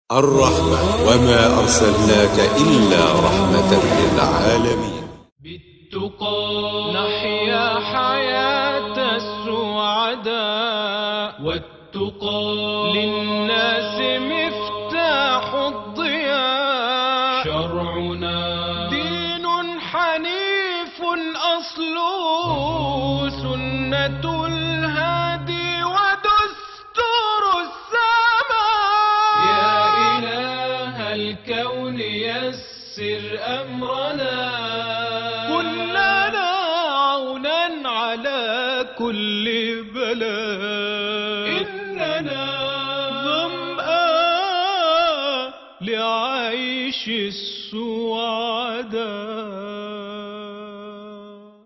الرحمة وما أرسلناك إلا رحمة للعالمين بالتقى نحيا حياة السعداء والتقى للناس مفتاح الضياء شرعنا دين حنيف أصله سنة الهادي ودستور السماء يا إله الكون يسر أمرنا كلنا عونا على كل بلاء إننا ظمآن لعيش السعداء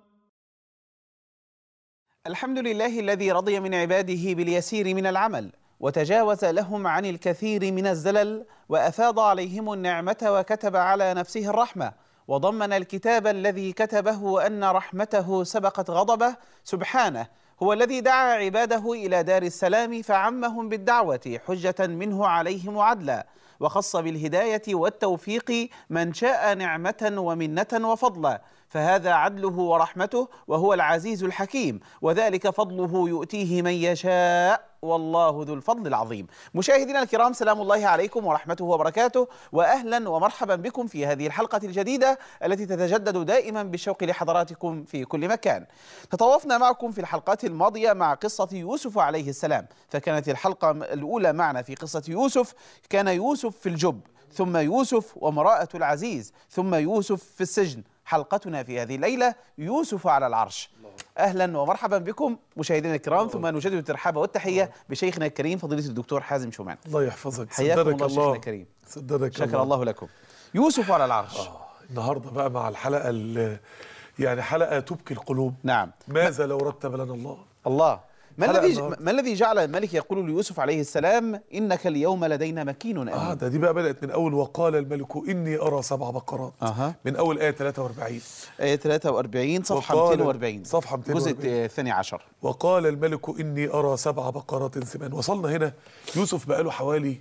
الحمد لله الذي رضي من عباده باليسير من العمل وتجاوز لهم عن الكثير من الزلل وافاض عليهم النعمه وكتب على نفسه الرحمه وضمن الكتاب الذي كتبه ان رحمته سبقت غضبه سبحانه هو الذي دعا عباده الى دار السلام فعمهم بالدعوه حجه منه عليهم عدلا وخص بالهدايه والتوفيق من شاء نعمه ومنه وفضلا فهذا عدله ورحمته وهو العزيز الحكيم وذلك فضله يؤتيه من يشاء والله ذو الفضل العظيم مشاهدينا الكرام سلام الله عليكم ورحمته وبركاته واهلا ومرحبا بكم في هذه الحلقه الجديده التي تتجدد دائما بالشوق لحضراتكم في كل مكان تطوفنا معكم في الحلقات الماضيه مع قصه يوسف عليه السلام فكانت الحلقه الاولى معنا في قصه يوسف كان يوسف في الجب ثم يوسف وامراه العزيز ثم يوسف في السجن حلقتنا في هذه الليلة يوسف على العرش أهلا ومرحبا بكم مشاهدينا الكرام ثم نجدد الترحاب والتحية بشيخنا الكريم فضيلة الدكتور حازم شومان الله يحفظك حياكم صدرك الله شيخنا الكريم صدرك شكر الله لكم يوسف على العرش آه. النهارده بقى مع الحلقه ال- يعني حلقه تبكي القلوب نعم ماذا لو رتب لنا الله الله ما حلقة الذي النهاردة. ما الذي جعل الملك يقول ليوسف عليه السلام إنك اليوم لدينا مكين أمين اه ده دي بقى بدات من اول وقال الملك اني ارى سبع بقرات أها. من اول ايه 43 آية 43 صفحة وقال- 240 صفحة 240. الجزء الثاني عشر وقال الملك اني ارى سبع بقرات سمان وصلنا هنا يوسف بقى له حوالي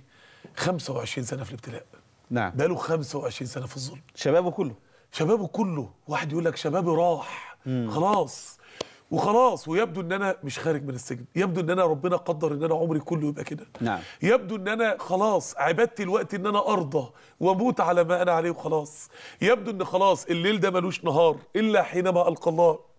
25 سنه في الابتلاء نعم بقى له 25 سنه في الظلم شبابه كله شبابه كله واحد يقول لك شبابي راح خلاص وخلاص ويبدو ان انا مش خارج من السجن يبدو ان انا ربنا قدر ان انا عمري كله يبقى كده نعم. يبدو ان انا خلاص عبادتي الوقت ان انا ارضى واموت على ما انا عليه وخلاص يبدو ان خلاص الليل ده ملوش نهار الا حينما القى الله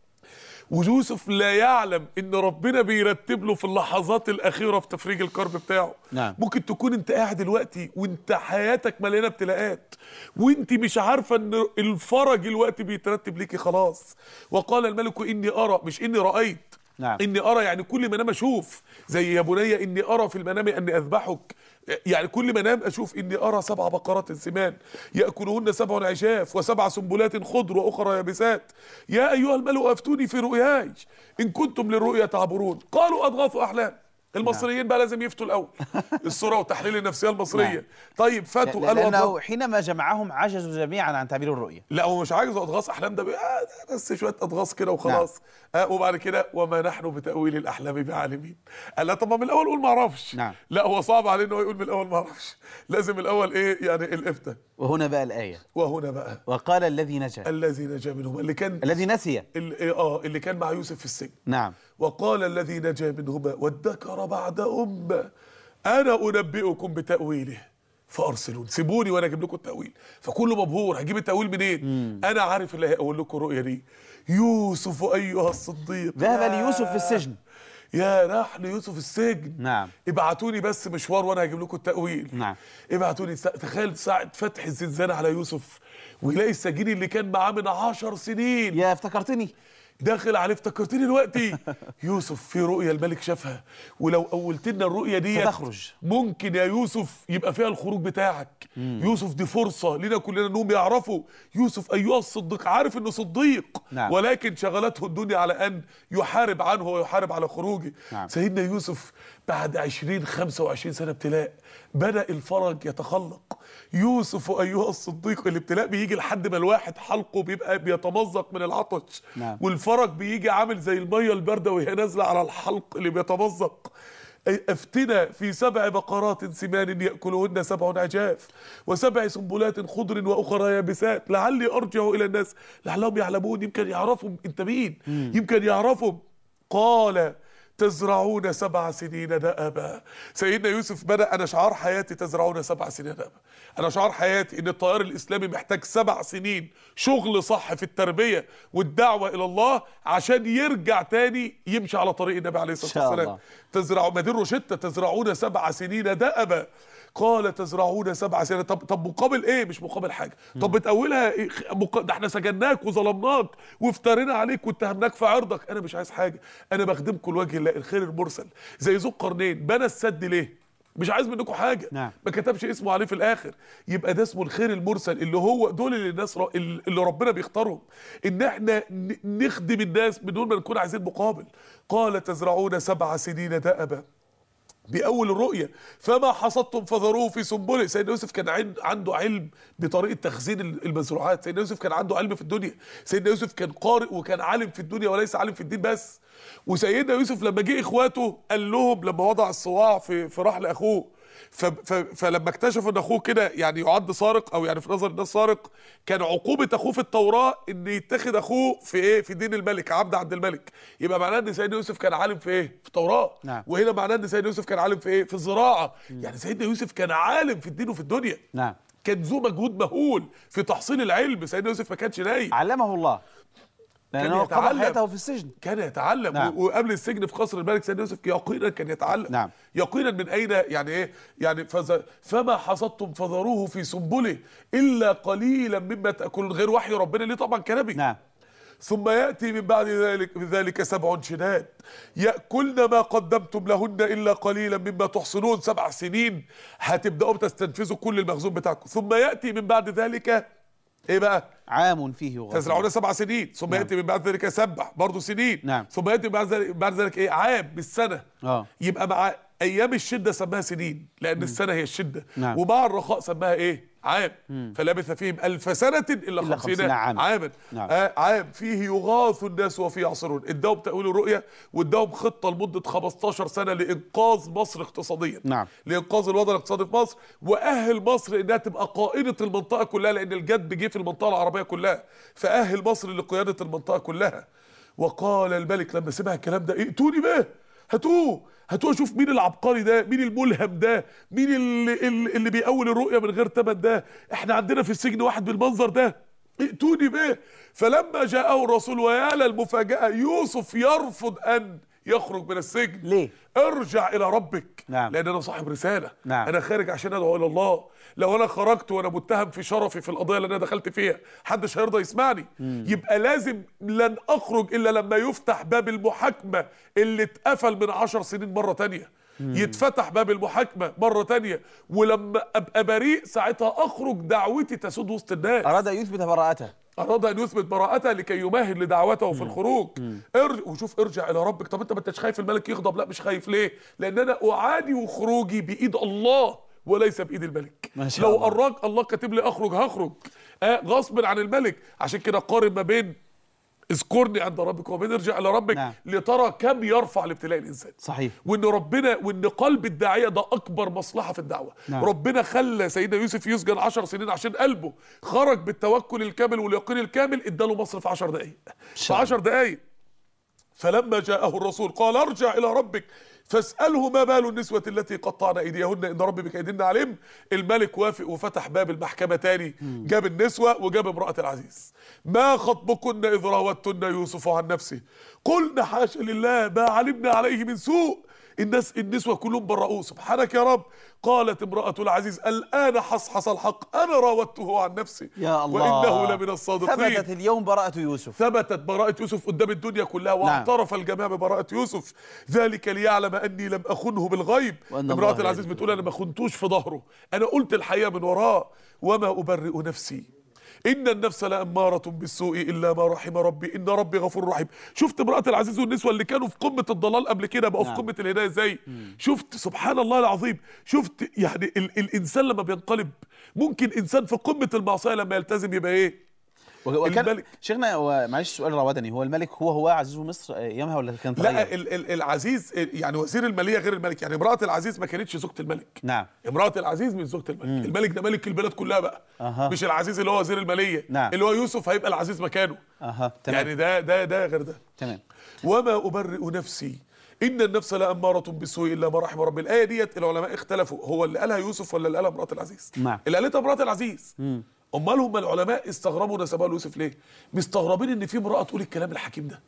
ويوسف لا يعلم ان ربنا بيرتب له في اللحظات الاخيره في تفريج الكرب بتاعه نعم. ممكن تكون انت قاعد دلوقتي وانت حياتك مليانه ابتلاءات وانت مش عارفه ان الفرج الوقت بيترتب ليكي خلاص وقال الملك اني ارى مش اني رايت نعم. اني ارى يعني كل منام اشوف زي يا بني اني ارى في المنام اني اذبحك يعني كل منام اشوف اني ارى سبع بقرات سمان ياكلهن سبع عجاف وسبع سنبلات خضر واخرى يابسات يا ايها الملأ افتوني في رؤياي ان كنتم للرؤيا تعبرون قالوا اضغاث احلام المصريين بقى لازم يفتوا الاول الصوره وتحليل النفسيه المصريه نعم. طيب فاتوا قالوا لأنه أضغاث حينما جمعهم عجزوا جميعا عن تعبير الرؤية لا هو مش عايز اضغاث احلام ده, بي- آه ده بس شويه اضغاث كده وخلاص آه وبعد كده وما نحن بتاويل الاحلام بعالمين قال لا طب ما من الاول قول ما اعرفش نعم. لا هو صعب عليه انه يقول من الاول ما اعرفش لازم الاول ايه يعني الافتاء وهنا بقى الآية وهنا بقى وقال الذي نجا الذي نجا منهما اللي كان الذي نسي اللي اه اللي كان مع يوسف في السجن نعم وقال الذي نجا منهما وادكر بعد أمة أنا أنبئكم بتأويله فأرسلون سيبوني وأنا أجيب لكم التأويل فكله مبهور هجيب التأويل منين أنا عارف اللي هيقول لكم الرؤية دي يوسف أيها الصديق ذهب يا- ليوسف في السجن يا راح ليوسف السجن نعم. ابعتوني بس مشوار وانا هجيب لكم التأويل نعم. ابعتوني سا... تخيل ساعة فتح الزنزانة على يوسف ويلاقي السجين اللي كان معاه من عشر سنين يا افتكرتني داخل عليه افتكرتني دلوقتي يوسف في رؤيا الملك شافها ولو اولت لنا الرؤيا دي ستخرج. ممكن يا يوسف يبقى فيها الخروج بتاعك يوسف دي فرصه لنا كلنا انهم يعرفوا يوسف ايها الصديق عارف انه صديق نعم. ولكن شغلته الدنيا على ان يحارب عنه ويحارب على خروجه نعم. سيدنا يوسف بعد 20 25 سنه ابتلاء بدا الفرج يتخلق يوسف ايها الصديق الابتلاء بيجي لحد ما الواحد حلقه بيبقى بيتمزق من العطش نعم. والفرج بيجي عامل زي الميه البارده وهي نازله على الحلق اللي بيتمزق افتنا في سبع بقرات سمان ياكلهن سبع عجاف وسبع سنبلات خضر واخرى يابسات لعلي ارجع الى الناس لعلهم يعلمون يمكن يعرفهم انت مين يمكن يعرفهم قال تزرعون سبع سنين دأبا سيدنا يوسف بدأ أنا شعار حياتي تزرعون سبع سنين دأبا أنا شعار حياتي إن التيار الإسلامي محتاج سبع سنين شغل صح في التربية والدعوة إلى الله عشان يرجع تاني يمشي على طريق النبي عليه الصلاة شاء والسلام الله. تزرعوا مدير روشتة تزرعون سبع سنين دأبا قال تزرعون سبع سنين طب طب مقابل ايه مش مقابل حاجه طب بتقولها إيه؟ مق- ده احنا سجناك وظلمناك وافترينا عليك واتهمناك في عرضك انا مش عايز حاجه انا بخدمكم لوجه الله الخير المرسل زي ذو القرنين بنى السد ليه مش عايز منكم حاجه نعم. ما كتبش اسمه عليه في الاخر يبقى ده اسمه الخير المرسل اللي هو دول اللي الناس ر... اللي ربنا بيختارهم ان احنا ن- نخدم الناس بدون ما نكون عايزين مقابل قال تزرعون سبع سنين دأبا دي اول الرؤيه فما حصدتم فذروه في سنبله سيدنا يوسف كان عن- عنده علم بطريقه تخزين ال- المزروعات سيدنا يوسف كان عنده علم في الدنيا سيدنا يوسف كان قارئ وكان عالم في الدنيا وليس عالم في الدين بس وسيدنا يوسف لما جه اخواته قال لهم لما وضع الصواع في في رحل اخوه ف ف فلما اكتشفوا ان اخوه كده يعني يعد سارق او يعني في نظر الناس سارق كان عقوبه اخوه في التوراه ان يتخذ اخوه في ايه في دين الملك عبد عند الملك يبقى معناه ان سيدنا يوسف كان عالم في ايه في التوراه نعم. وهنا معناه ان سيدنا يوسف كان عالم في ايه في الزراعه يعني سيدنا يوسف كان عالم في الدين وفي الدنيا نعم كان ذو مجهود مهول في تحصيل العلم سيدنا يوسف ما كانش نايم علمه الله لأنه قضى يتعلم. حياته في السجن كان يتعلم نعم. و- وقبل السجن في قصر الملك سيدنا يوسف يقينا كان يتعلم نعم. يقينا من اين يعني ايه يعني فز فما حصدتم فذروه في سنبله الا قليلا مما تاكلون غير وحي ربنا ليه طبعا كنبي نعم ثم ياتي من بعد ذلك ذلك سبع شداد ياكلن ما قدمتم لهن الا قليلا مما تحصنون سبع سنين هتبداوا تستنفذوا كل المخزون بتاعكم ثم ياتي من بعد ذلك ايه بقى عام فيه وغيره تزرعون سبع سنين ثم نعم. ياتي من بعد ذلك سبع برضه سنين نعم. ثم ياتي من بعد ذلك بعد ذلك ايه عام بالسنه اه يبقى مع ايام الشده سماها سنين لان السنه هي الشده نعم. ومع الرخاء سماها ايه عام فلبث فيهم ألف سنة إلا إلا خمسين خمسين عاما. عاما نعم. آه عام فيه يغاث الناس وفيه يعصرون اداهم تأويل الرؤية واداهم خطة لمدة 15 سنة لإنقاذ مصر اقتصاديا نعم. لإنقاذ الوضع الاقتصادي في مصر وأهل مصر إنها تبقى قائدة المنطقة كلها لأن الجد جه في المنطقة العربية كلها فأهل مصر لقيادة المنطقة كلها وقال الملك لما سمع الكلام ده ائتوني به هاتوه هاتوه اشوف مين العبقري ده مين الملهم ده مين اللي, اللي اللي بيقول الرؤية من غير تمن ده احنا عندنا في السجن واحد بالمنظر ده ائتوني به فلما جاءه الرسول ويا للمفاجأة يوسف يرفض أن يخرج من السجن ليه؟ ارجع إلى ربك نعم. لأن أنا صاحب رسالة نعم. أنا خارج عشان أدعو إلى الله لو أنا خرجت وأنا متهم في شرفي في القضية اللي أنا دخلت فيها محدش هيرضى يسمعني يبقى لازم لن أخرج إلا لما يفتح باب المحاكمة اللي اتقفل من عشر سنين مرة تانية يتفتح باب المحاكمة مرة تانية ولما أبقى بريء ساعتها أخرج دعوتي تسود وسط الناس أراد أن يثبت براءته أراد أن يثبت براءته لكي يمهد لدعوته في الخروج ارجع وشوف ارجع إلى ربك طب أنت ما أنتش خايف الملك يغضب لا مش خايف ليه لأن أنا أعادي وخروجي بإيد الله وليس بإيد الملك ما شاء لو الله. أراك الله كاتب لي أخرج هخرج آه غصب عن الملك عشان كده قارن ما بين اذكرني عند ربك وبين ارجع إلى ربك نعم. لترى كم يرفع الابتلاء الإنسان صحيح وان ربنا وان قلب الداعيه ده اكبر مصلحه في الدعوه نعم. ربنا خلى سيدنا يوسف يسجن 10 سنين عشان قلبه خرج بالتوكل الكامل واليقين الكامل اداله مصر في 10 دقائق في شاء 10 دقائق فلما جاءه الرسول قال ارجع الى ربك فاساله ما بال النسوه التي قطعن ايديهن ان ربي بكيدن عليم الملك وافق وفتح باب المحكمه تاني جاب النسوه وجاب امراه العزيز ما خطبكن اذ راوتن يوسف عن نفسه قلنا حاشا لله ما علمنا عليه من سوء الناس النسوة كلهم برؤوه سبحانك يا رب قالت امرأة العزيز الآن حصحص الحق أنا راودته عن نفسي يا الله وإنه لمن الصادقين ثبتت اليوم براءة يوسف ثبتت براءة يوسف قدام الدنيا كلها واعترف الجميع ببراءة يوسف ذلك ليعلم أني لم أخنه بالغيب وأن امرأة الله العزيز يعلم. بتقول أنا ما خنتوش في ظهره أنا قلت الحقيقة من وراه وما أبرئ نفسي إن النفس لأمارة بالسوء إلا ما رحم ربي إن ربي غفور رحيم شفت امرأة العزيز والنسوة اللي كانوا في قمة الضلال قبل كده بقوا نعم. في قمة الهداية ازاي شفت سبحان الله العظيم شفت يعني ال الإنسان لما بينقلب ممكن إنسان في قمة المعصية لما يلتزم يبقى إيه وكان الملك شيخنا هو معلش سؤال راودني هو الملك هو هو عزيز مصر ايامها ولا كان لا تغير؟ ال ال العزيز يعني وزير الماليه غير الملك يعني امراه العزيز ما كانتش زوجة الملك نعم امراه العزيز مش زوجة الملك الملك ده ملك البلاد كلها بقى أها. مش العزيز اللي هو وزير الماليه نعم. اللي هو يوسف هيبقى العزيز مكانه اها تمام يعني ده ده ده غير ده تمام وما أبرئ نفسي إن النفس لأمارة بالسوء إلا ما رحم ربي الآية ديت العلماء اختلفوا هو اللي قالها يوسف ولا اللي قالها امرأة العزيز نعم. اللي قالتها امرأة العزيز أمال هم العلماء استغربوا نسبها ليوسف ليه مستغربين إن في امرأة تقول الكلام الحكيم ده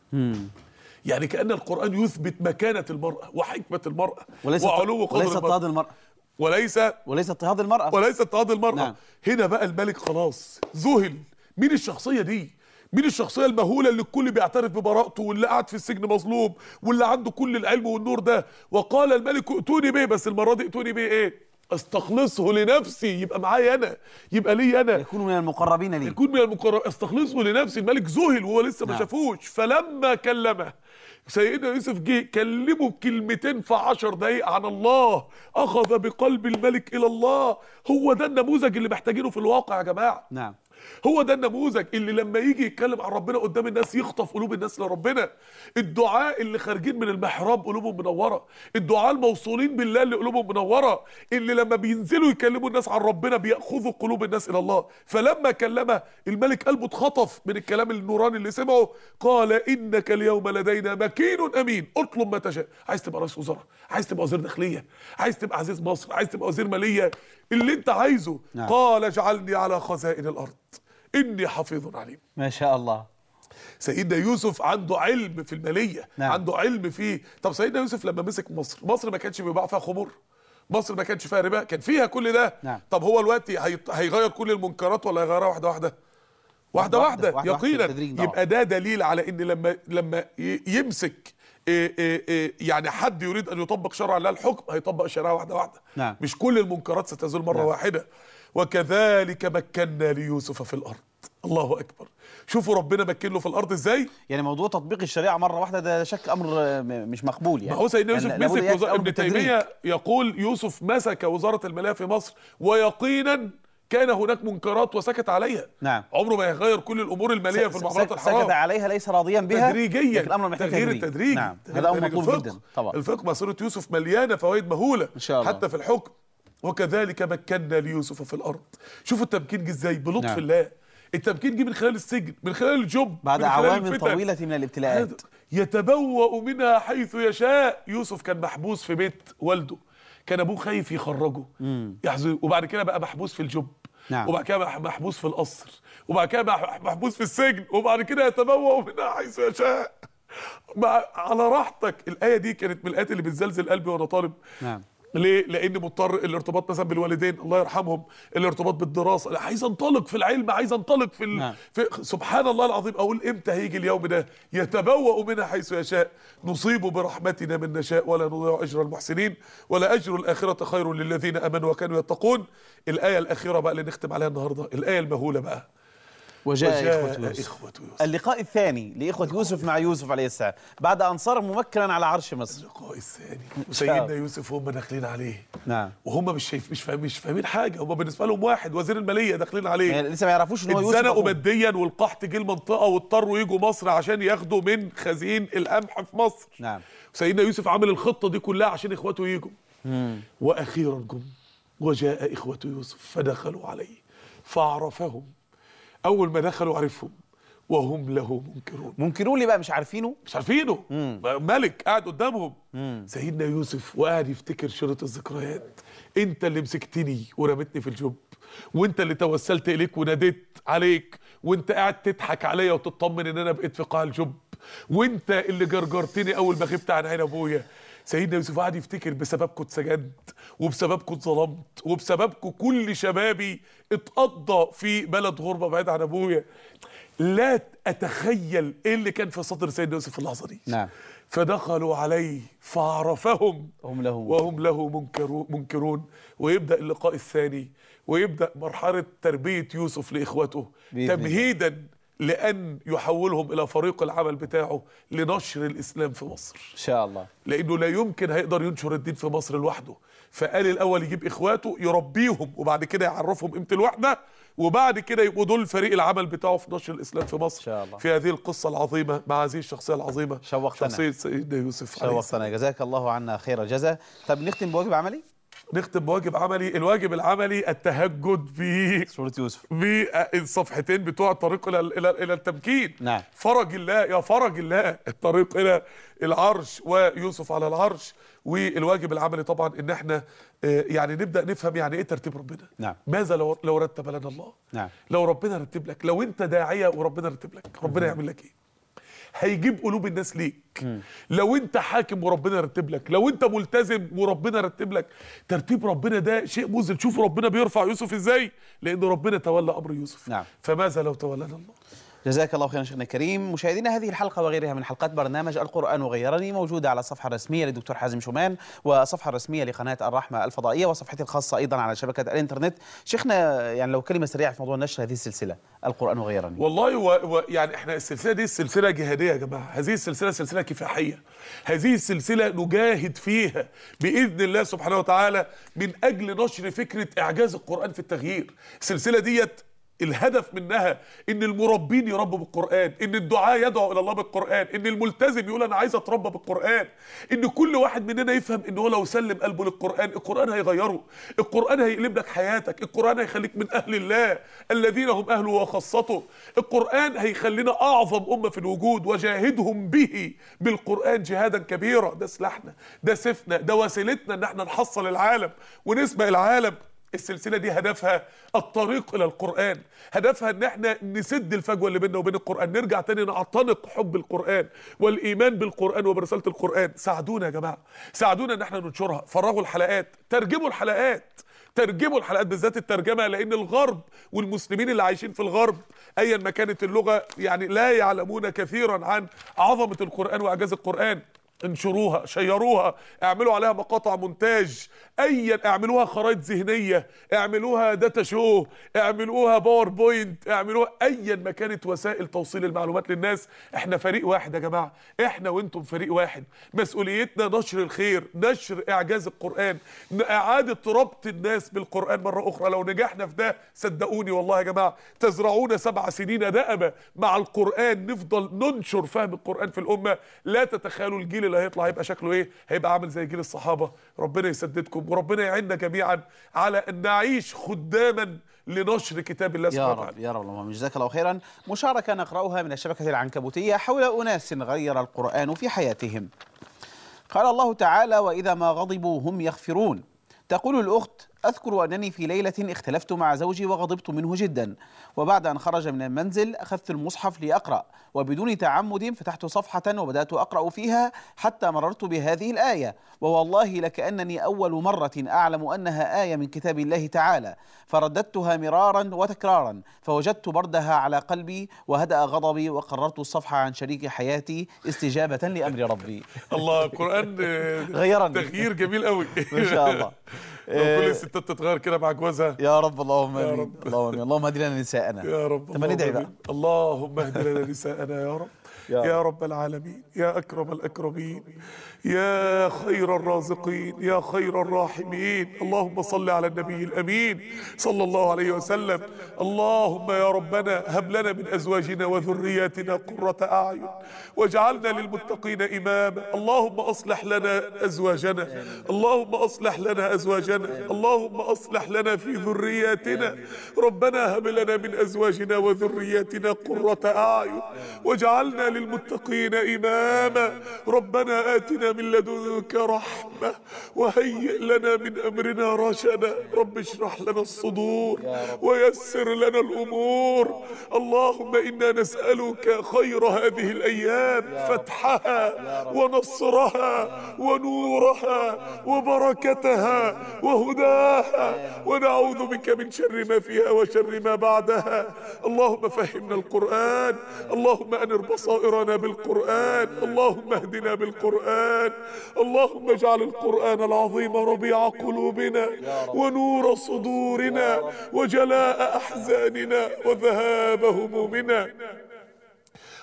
يعني كأن القرآن يثبت مكانة المرأة وحكمة المرأة وليس وعلو قدر وليس المرأة اضطهاد المرأة وليس وليس اضطهاد المرأة وليس اضطهاد المرأة نعم. هنا بقى الملك خلاص ذهل مين الشخصية دي مين الشخصية المهولة اللي الكل بيعترف ببراءته واللي قاعد في السجن مظلوم واللي عنده كل العلم والنور ده وقال الملك ائتوني به بس المرة دي ائتوني به ايه استخلصه لنفسي يبقى معايا انا يبقى لي انا يكون من المقربين لي يكون من المقرب استخلصه لنفسي الملك ذهل وهو لسه ما نعم. شافوش فلما كلمه سيدنا يوسف جه كلمه بكلمتين في عشر دقايق عن الله اخذ بقلب الملك الى الله هو ده النموذج اللي محتاجينه في الواقع يا جماعه نعم هو ده النموذج اللي لما يجي يتكلم عن ربنا قدام الناس يخطف قلوب الناس لربنا الدعاء اللي خارجين من المحراب قلوبهم منوره الدعاء الموصولين بالله اللي قلوبهم منوره اللي لما بينزلوا يكلموا الناس عن ربنا بياخذوا قلوب الناس الى الله فلما كلمه الملك قلبه اتخطف من الكلام النوراني اللي سمعه قال انك اليوم لدينا مكين امين اطلب ما تشاء عايز تبقى رئيس وزراء عايز تبقى وزير داخليه عايز تبقى عزيز مصر عايز تبقى وزير ماليه اللي انت عايزه نعم. قال اجعلني على خزائن الارض اني حفيظ عليم ما شاء الله سيدنا يوسف عنده علم في الماليه نعم. عنده علم في طب سيدنا يوسف لما مسك مصر مصر ما كانش بيباع فيها خمور مصر ما كانش فيها ربا كان فيها كل ده نعم. طب هو دلوقتي هيط- هيغير كل المنكرات ولا هيغيرها واحده واحده واحده واحدة، واحده, واحدة واحدة يقينا بالتدريج طبعا. يبقى ده دليل على ان لما لما ي- يمسك إيه إيه إيه يعني حد يريد ان يطبق شرع الله الحكم هيطبق الشريعه واحده واحده نعم. مش كل المنكرات ستزول مره نعم. واحده وكذلك مكنا ليوسف في الارض الله اكبر شوفوا ربنا مكن له في الارض ازاي يعني موضوع تطبيق الشريعه مره واحده ده شك امر آه، م- مش مقبول يعني ما هو سيدنا يوسف يعني لابد مسك يأتي وزارة أمر ابن بالتدريج. تيمية يقول يوسف مسك وزارة المالية في مصر ويقينا كان هناك منكرات وسكت عليها نعم. عمره ما يغير كل الامور الماليه س- في س- المعاملات سكت الحرام عليها ليس راضيا بها تدريجيا لكن الامر محتاج تغيير تدريج. التدريج نعم تغيير هذا امر التدريج. مطلوب الفقه. جدا طبعا الفقه مسيره يوسف مليانه فوائد مهوله إن شاء الله. حتى في الحكم وكذلك مكنا ليوسف في الارض شوفوا التمكين جه ازاي بلطف نعم. الله التمكين جه من خلال السجن من خلال الجب بعد من خلال عوام الفتن. طويله من الابتلاءات يتبوأ منها حيث يشاء يوسف كان محبوس في بيت والده كان ابوه خايف يخرجه يحزن وبعد كده بقى محبوس في الجب نعم. وبعد كده بقى محبوس في القصر وبعد كده بقى محبوس في السجن وبعد كده يتبوأ منها حيث يشاء مع على راحتك الآية دي كانت من الآيات اللي بتزلزل قلبي وأنا طالب نعم ليه؟ لأن مضطر الارتباط مثلا بالوالدين الله يرحمهم، الارتباط بالدراسة، لا، عايز انطلق في العلم، عايز انطلق في, ال... نعم. في سبحان الله العظيم أقول إمتى هيجي اليوم ده؟ يتبوأ منها حيث يشاء، نصيب برحمتنا من نشاء ولا نضيع أجر المحسنين، ولا أجر الآخرة خير للذين آمنوا وكانوا يتقون. الآية الأخيرة بقى اللي نختم عليها النهاردة، الآية المهولة بقى. وجاء, وجاء إخوة يوسف إخوة يوسف. اللقاء الثاني لإخوة يوسف مع يوسف عليه السلام بعد أن صار ممكنا على عرش مصر اللقاء الثاني شاء وسيدنا الله. يوسف هم داخلين عليه نعم وهم مش شايف مش فاهم مش فاهمين حاجه هم بالنسبه لهم واحد وزير الماليه داخلين عليه يعني لسه ما يعرفوش ان هو يوسف اتزنقوا أخوه. ماديا والقحط جه المنطقه واضطروا يجوا مصر عشان ياخدوا من خزين القمح في مصر نعم سيدنا يوسف عمل الخطه دي كلها عشان اخواته يجوا واخيرا جم وجاء اخوه يوسف فدخلوا عليه فعرفهم اول ما دخلوا عرفهم وهم له منكرون منكرون لي بقى مش عارفينه مش عارفينه ملك قاعد قدامهم سيدنا يوسف وقاعد يفتكر شريط الذكريات انت اللي مسكتني ورمتني في الجب وانت اللي توسلت اليك وناديت عليك وانت قاعد تضحك عليا وتطمن ان انا بقيت في قاع الجب وانت اللي جرجرتني اول ما غبت عن عين ابويا سيدنا يوسف قاعد يفتكر بسببكم اتسجنت وبسببكم اتظلمت وبسببكم كل شبابي اتقضى في بلد غربه بعيد عن ابويا لا اتخيل ايه اللي كان في صدر سيدنا يوسف في اللحظه دي نعم. فدخلوا عليه فعرفهم وهم له وهم له منكرون, منكرون ويبدا اللقاء الثاني ويبدا مرحله تربيه يوسف لاخوته بإذن الله. تمهيدا لان يحولهم الى فريق العمل بتاعه لنشر الاسلام في مصر إن شاء الله لانه لا يمكن هيقدر ينشر الدين في مصر لوحده فقال الاول يجيب اخواته يربيهم وبعد كده يعرفهم قيمه الوحده وبعد كده يبقوا دول فريق العمل بتاعه في نشر الاسلام في مصر إن شاء الله. في هذه القصه العظيمه مع هذه الشخصيه العظيمه شوقتنا. شخصيه سيدنا يوسف عليه السلام. شوقتنا جزاك الله عنا خير الجزاء طب نختم بواجب عملي نختم بواجب عملي الواجب العملي التهجد ب سورة يوسف بالصفحتين بتوع الطريق الى الى الى التمكين نعم. فرج الله يا فرج الله الطريق الى العرش ويوسف على العرش والواجب العملي طبعا ان احنا آه، يعني نبدا نفهم يعني ايه ترتيب ربنا نعم. ماذا لو لو رتب لنا الله نعم. لو ربنا رتب لك لو انت داعيه وربنا رتب لك ربنا يعمل لك ايه هيجيب قلوب الناس ليك لو انت حاكم وربنا رتب لك لو انت ملتزم وربنا رتب لك ترتيب ربنا ده شيء مذهل شوف ربنا بيرفع يوسف ازاي لان ربنا تولى امر يوسف نعم. فماذا لو تولنا الله جزاك الله خيرا شيخنا الكريم مشاهدينا هذه الحلقة وغيرها من حلقات برنامج القرآن وغيرني موجودة على الصفحة الرسمية للدكتور حازم شومان والصفحة الرسمية لقناة الرحمة الفضائية وصفحتي الخاصة أيضا على شبكة الإنترنت شيخنا يعني لو كلمة سريعة في موضوع نشر هذه السلسلة القرآن وغيرني والله و... و... يعني احنا السلسله دي سلسله جهاديه يا جماعه هذه السلسله سلسله كفاحيه هذه السلسله نجاهد فيها باذن الله سبحانه وتعالى من اجل نشر فكره اعجاز القران في التغيير السلسله ديت الهدف منها ان المربين يربوا بالقران ان الدعاء يدعو الى الله بالقران ان الملتزم يقول انا عايز اتربى بالقران ان كل واحد مننا يفهم ان هو لو سلم قلبه للقران القران هيغيره القران هيقلب لك حياتك القران هيخليك من اهل الله الذين هم اهله وخاصته القران هيخلينا اعظم امه في الوجود وجاهدهم به بالقران جهادا كبيرا ده سلاحنا ده سيفنا ده وسيلتنا ان احنا نحصل العالم ونسبق العالم السلسله دي هدفها الطريق الى القران هدفها ان احنا نسد الفجوه اللي بيننا وبين القران نرجع تاني نعتنق حب القران والايمان بالقران وبرساله القران ساعدونا يا جماعه ساعدونا ان احنا ننشرها فرغوا الحلقات ترجموا الحلقات ترجموا الحلقات بالذات الترجمه لان الغرب والمسلمين اللي عايشين في الغرب ايا ما كانت اللغه يعني لا يعلمون كثيرا عن عظمه القران واعجاز القران انشروها شيروها اعملوا عليها مقاطع مونتاج ايا اعملوها خرائط ذهنيه اعملوها داتا شو اعملوها باوربوينت اعملوها ايا ما كانت وسائل توصيل المعلومات للناس احنا فريق واحد يا جماعه احنا وانتم فريق واحد مسؤوليتنا نشر الخير نشر اعجاز القران ن- اعاده ربط الناس بالقران مره اخرى لو نجحنا في ده صدقوني والله يا جماعه تزرعون سبع سنين دأبة مع القران نفضل ننشر فهم القران في الامه لا تتخيلوا الجيل اللي هيطلع هيبقى شكله ايه هيبقى عامل زي جيل الصحابه ربنا يسددكم وربنا يعيننا جميعا على ان نعيش خداما لنشر كتاب الله يا سبحانه رب وتعالى يا رب اللهم جزاك الله خيرا مشاركة نقرأها من الشبكة العنكبوتية حول أناس غير القرآن في حياتهم قال الله تعالى وإذا ما غضبوا هم يغفرون تقول الأخت أذكر أنني في ليلة اختلفت مع زوجي وغضبت منه جدا وبعد أن خرج من المنزل أخذت المصحف لأقرأ وبدون تعمد فتحت صفحة وبدأت أقرأ فيها حتى مررت بهذه الآية ووالله لكأنني أول مرة أعلم أنها آية من كتاب الله تعالى فرددتها مرارا وتكرارا فوجدت بردها على قلبي وهدأ غضبي وقررت الصفحة عن شريك حياتي استجابة لأمر ربي الله القران آه، غيرني. تغيير جميل قوي ما شاء الله. لو كل الستات تتغير كده مع جوازها يا رب اللهم يا امين رب. اللهم امين اللهم اهد لنا نساءنا يا رب طب ما ندعي بقى آمين. اللهم اهد لنا نساءنا يا رب يا يا رب العالمين يا اكرم الاكرمين يا خير الرازقين يا خير الراحمين اللهم صل على النبي الامين صلى الله عليه وسلم اللهم يا ربنا هب لنا من ازواجنا وذرياتنا قرة اعين واجعلنا للمتقين اماما اللهم اصلح لنا ازواجنا اللهم اصلح لنا ازواجنا اللهم اصلح لنا في ذرياتنا ربنا هب لنا من ازواجنا وذرياتنا قرة اعين واجعلنا للمتقين اماما ربنا اتنا من لدنك رحمة وهيئ لنا من امرنا رشدا رب اشرح لنا الصدور ويسر لنا الامور اللهم انا نسألك خير هذه الايام فتحها ونصرها ونورها وبركتها وهداها ونعوذ بك من شر ما فيها وشر ما بعدها اللهم فهمنا القرآن اللهم أنر بصائرنا بالقرآن اللهم اهدنا بالقرآن اللهم اجعل القرآن العظيم ربيع قلوبنا ونور صدورنا وجلاء أحزاننا وذهاب همومنا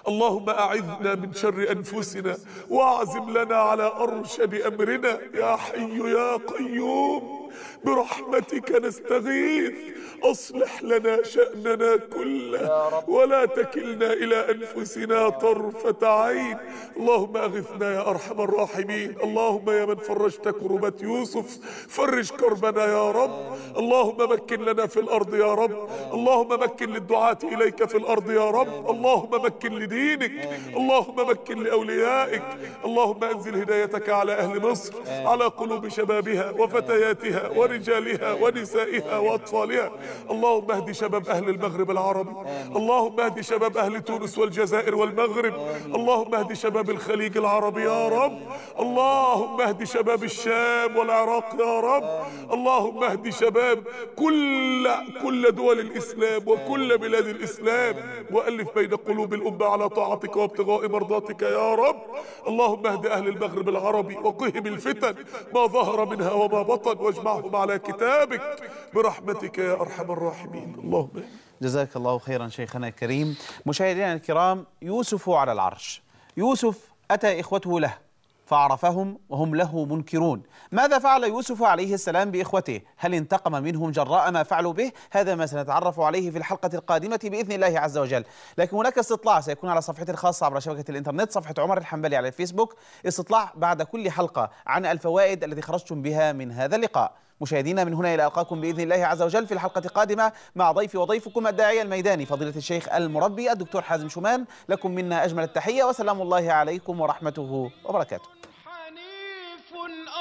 اللهم أعذنا من شر أنفسنا واعزم لنا على أرشد أمرنا يا حي يا قيوم برحمتك نستغيث أصلح لنا شأننا كله ولا تكلنا إلى أنفسنا طرفة عين اللهم أغثنا يا أرحم الراحمين اللهم يا من فرجت كربة يوسف فرج كربنا يا رب اللهم مكن لنا في الأرض يا رب اللهم مكن للدعاة إليك في الأرض يا رب اللهم مكن لدينك اللهم مكن لأوليائك اللهم أنزل هدايتك على أهل مصر على قلوب شبابها وفتياتها ورجالها ونسائها وأطفالها اللهم اهد شباب أهل المغرب العربي اللهم اهد شباب أهل تونس والجزائر والمغرب اللهم اهد شباب الخليج العربي يا رب اللهم اهد شباب الشام والعراق يا رب اللهم اهد شباب كل كل دول الإسلام وكل بلاد الإسلام وألف بين قلوب الأمة على طاعتك وابتغاء مرضاتك يا رب اللهم اهد أهل المغرب العربي وقهم الفتن ما ظهر منها وما بطن واجمعهم على كتابك برحمتك يا أرحم الراحمين اللهم آمين. جزاك الله خيرا شيخنا الكريم مشاهدينا الكرام يوسف على العرش يوسف أتى إخوته له فعرفهم وهم له منكرون ماذا فعل يوسف عليه السلام بإخوته هل انتقم منهم جراء ما فعلوا به هذا ما سنتعرف عليه في الحلقة القادمة بإذن الله عز وجل لكن هناك استطلاع سيكون على صفحتي الخاصة عبر شبكة الإنترنت صفحة عمر الحنبلي على الفيسبوك استطلاع بعد كل حلقة عن الفوائد التي خرجتم بها من هذا اللقاء مشاهدينا من هنا إلى ألقاكم بإذن الله عز وجل في الحلقة القادمة مع ضيفي وضيفكم الداعية الميداني فضيلة الشيخ المربي الدكتور حازم شومان لكم منا أجمل التحية وسلام الله عليكم ورحمته وبركاته حنيف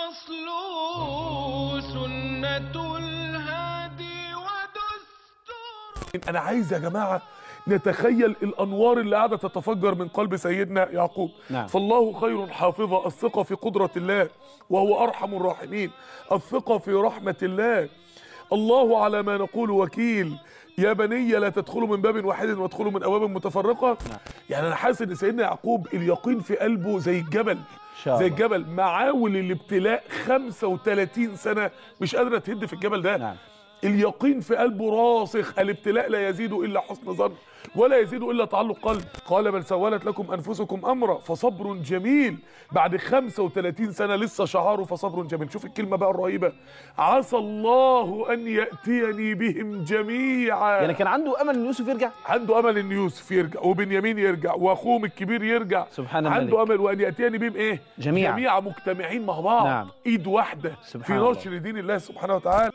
أصله سنة الهادي ودستور انا عايز يا جماعه نتخيل الانوار اللي قاعده تتفجر من قلب سيدنا يعقوب نعم. فالله خير حافظا الثقه في قدره الله وهو ارحم الراحمين الثقه في رحمه الله الله على ما نقول وكيل يا بني لا تدخلوا من باب واحد وادخلوا من ابواب متفرقه يعني انا حاسس ان سيدنا يعقوب اليقين في قلبه زي الجبل شاء زي الله. الجبل معاول الابتلاء 35 سنه مش قادره تهد في الجبل ده نعم. اليقين في قلبه راسخ الابتلاء لا يزيد الا حسن ظن ولا يزيد الا تعلق قلب قال بل سولت لكم انفسكم امرا فصبر جميل بعد 35 سنه لسه شعاره فصبر جميل شوف الكلمه بقى الرهيبه عسى الله ان ياتيني بهم جميعا يعني كان عنده أمل أن يوسف يرجع عنده امل ان يوسف يرجع وبنيامين يرجع واخوهم الكبير يرجع سبحان عنده الملك. امل وان ياتيني بهم ايه جميعا. جميعا مجتمعين مع بعض نعم. ايد واحده سبحان في الله. نشر دين الله سبحانه وتعالى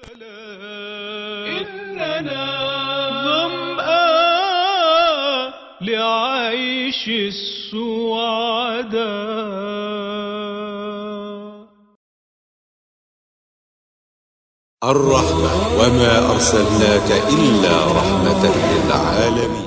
إننا ظمآن لعيش السعداء الرحمة وما أرسلناك إلا رحمة للعالمين